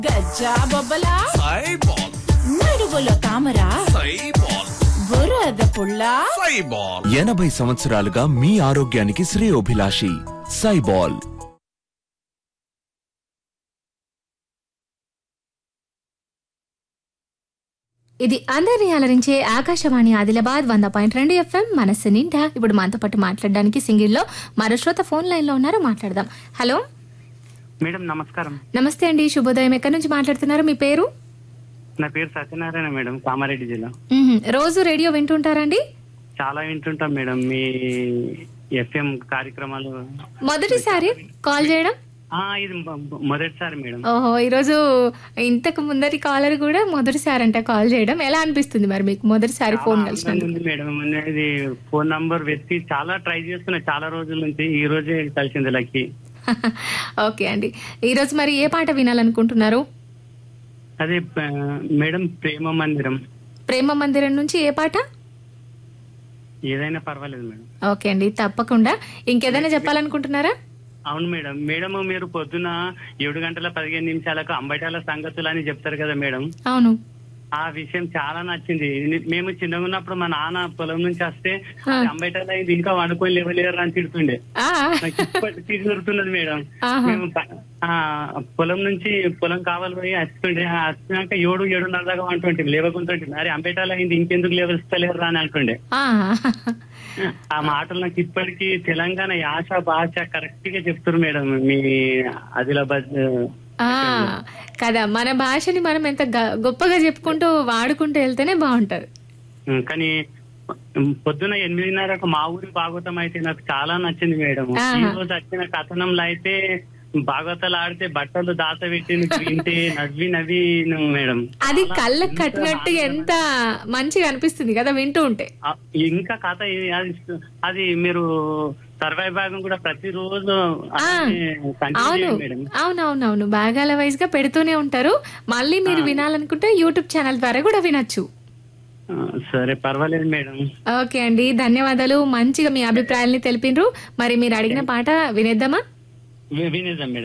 గజ్జా బొబ్బలా సైబాల్ నడుగులో తామరా సైబాల్ బురద పుల్ల సైబాల్ ఎనభై సంవత్సరాలుగా మీ ఆరోగ్యానికి శ్రేయోభిలాషి సైబాల్ ఇది అందరినీ అలరించే ఆకాశవాణి ఆదిలాబాద్ వంద పాయింట్ రెండు ఎఫ్ఎం మనస్సు నిండా ఇప్పుడు మనతో పాటు మాట్లాడడానికి సింగిల్లో మరో శ్రోత ఫోన్ లైన్ లో ఉన్నారు మాట్లాడదాం హలో మేడం నమస్కారం నమస్తే అండి శుభోదయం ఎక్కడి నుంచి మాట్లాడుతున్నారు మీ పేరు నా పేరు సత్యనారాయణ మేడం కామారెడ్డి జిల్లా మ్మ్. రోజు రేడియో వింటుంటారండి చాలా వింటుంటాం మేడం మీ ఎఫ్ఎం కార్యక్రమాలు మొదటిసారి కాల్ చేయడం ఆ ఇది మొ- మొదటిసారి మేడం ఓహో ఈరోజు ఇంతకు ముందరి కాలర్ కూడా మొదటిసారి అంట కాల్ చేయడం ఎలా అనిపిస్తుంది మరి మీకు మొదటిసారి ఫోన్ చాలా ఆనందంగా కలిసినందుకు ఉంది మేడం ఇది ఫోన్ నంబర్ వెతికి చాలా ట్రై చేస్తున్నా చాలా రోజుల నుంచి ఈ రోజే కలిసింది లక్కి ఓకే అండి ఈరోజు మరి ఏ పాట వినాలనుకుంటున్నారు అదే ఆ, మేడం ప్రేమ మందిరం ప్రేమ మందిరం నుంచి ఏ పాట ఏదైనా పర్వాలేదు మేడం ఓకే అండి తప్పకుండా ఇంకేదైనా చెప్పాలనుకుంటున్నారా అవును మేడం మేడం మీరు పొద్దున ఏడు గంటల పదిహేను నిమిషాలకు అంబటాల సంగతులు అని చెప్తారు కదా మేడం అవును ఆ విషయం చాలా నచ్చింది ని- మేము చిన్నగా ఉన్నప్పుడు మా నాన్న పొలం నుంచి వస్తే అంబేటలో ఇది ఇంకా వండుకొని లేవలేరు అని తిడుతుండే ఆ, నాకు ఇప్పటికీ గుర్తున్నది మేడం ఆహా. మేము ప- ఆ, పొలం నుంచి పొలం కావాలి పోయి వస్తుండే ఆ వచ్చినాక ఏడు ఏడున్నర దాకా అంటుంటే లేవకుంటుంటే అరే అంబేటాలో అయింది ఇంకెందుకు లేవస్తలేరు అని అంటుండే ఆ. ఆ మాటలు నాకు ఇప్పటికీ తెలంగాణ యాస భాష కరెక్ట్ గా చెప్తారు మేడం మీ ఆదిలాబాద్ ఆ, కదా మన భాషని మనం ఎంత గ- గొప్పగా చెప్పుకుంటూ వాడుకుంటూ వెళ్తేనే బాగుంటది ఉం, కానీ ఉం, పొద్దున ఎనిమిదిన్నరకు మా ఊరి భాగవతం అయితే నాకు చాలా నచ్చింది మేడం ఆహా. ఈ రోజు వచ్చిన కథనంలో అయితే భాగవతాలు ఆడితే బట్టలు దాత పెట్టి వింటే నవ్వి నవ్వి నువ్వు మేడం అది కళ్ళకు కట్టినట్టు ఎంత మంచిగా అనిపిస్తుంది కదా వింటూ ఉంటే ఆ, ఇంకా కథ ఏ- అది అది మీరు సర్వైవ్ భాగం కూడా ప్రతిరోజు ఆ, అలానే continue అవును చేయండి మేడం అవునవునవును భాగాల వైజ్ గా పెడుతూనే ఉంటారు మళ్ళీ మీరు వినాలనుకుంటే యూట్యూబ్ ఛానల్ ద్వారా కూడా వినొచ్చు ఆ, సరే పర్వాలేదు మేడం ఓకే అండి ధన్యవాదాలు మంచిగా మీ అభిప్రాయాల్ని తెలిపినరు మరి మీరు అడిగిన పాట వినేద్దామా వి- వినేద్దాం మేడం